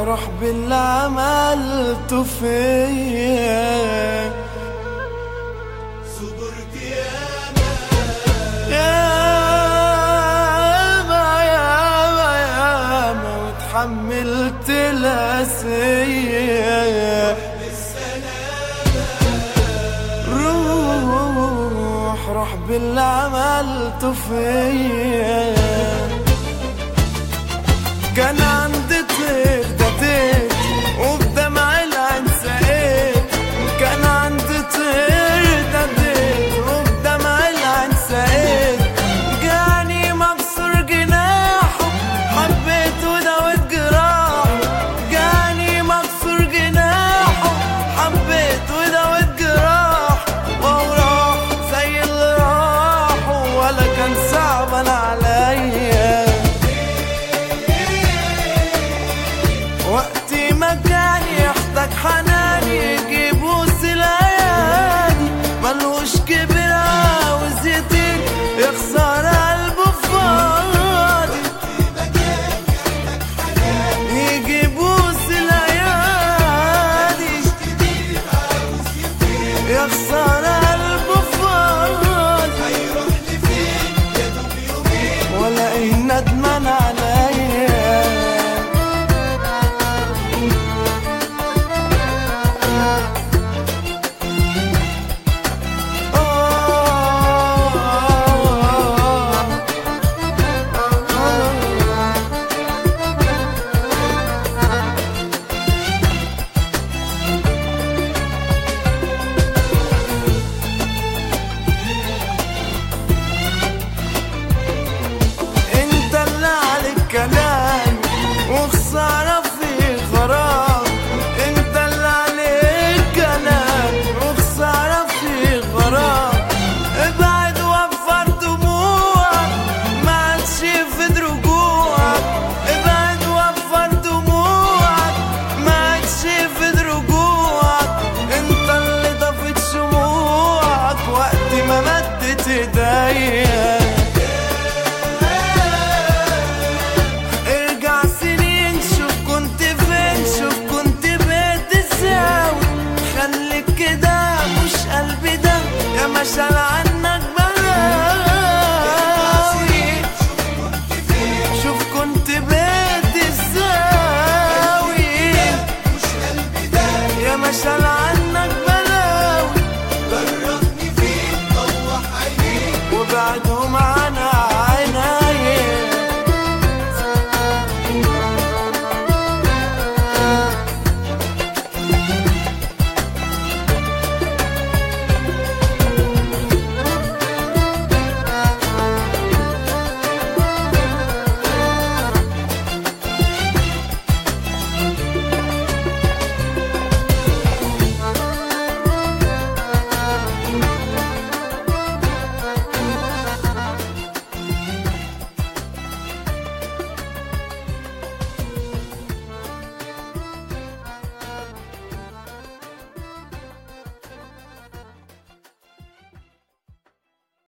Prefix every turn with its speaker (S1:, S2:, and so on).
S1: افرح باللي عملته فيا
S2: صبرت ياما
S1: ياما ياما ياما وتحملت الأسية روح روح باللي عملته فيا كان عندي طير دديت وبدمع العين سقيت كان عندي طير دديت وبدمع العين سقيت جاني مكسور جناحه حبيت وداوت جراحه جاني مكسور جناحه حبيت وداوت جراحه وهو راح زي اللي راحوا ولا كان صعبا عليا وقتي ما كان يحتاج حناني يجيب وسط الايادي ملهوش كبير عاوز يطير يخسر قلبه فاضي يجيب وسط الايادي يخسر قلبه فاضي
S2: هيروح لفين يا دوب يومين
S1: ولا ايه ندمان عليا انت اللي عليك كلام وخسارة في غرام انت اللي عليك كلام وخسارة في غرام ابعد وفر دموعك ما عادش يفيد رجوعك ابعد وفر دموعك ما عادش يفيد رجوعك انت اللي ضفت شموعك وقت ما مدت ايديا ارجع سنين شوف كنت فين شوف كنت بتساوي خليك كده مش قلبي ده يا ما شال عنك بلاوي شوف كنت بتساوي
S2: مش قلبي ده
S1: يا ما شال عنك بلاوي
S2: جربني فيك طوح عينيك
S1: وبعدهم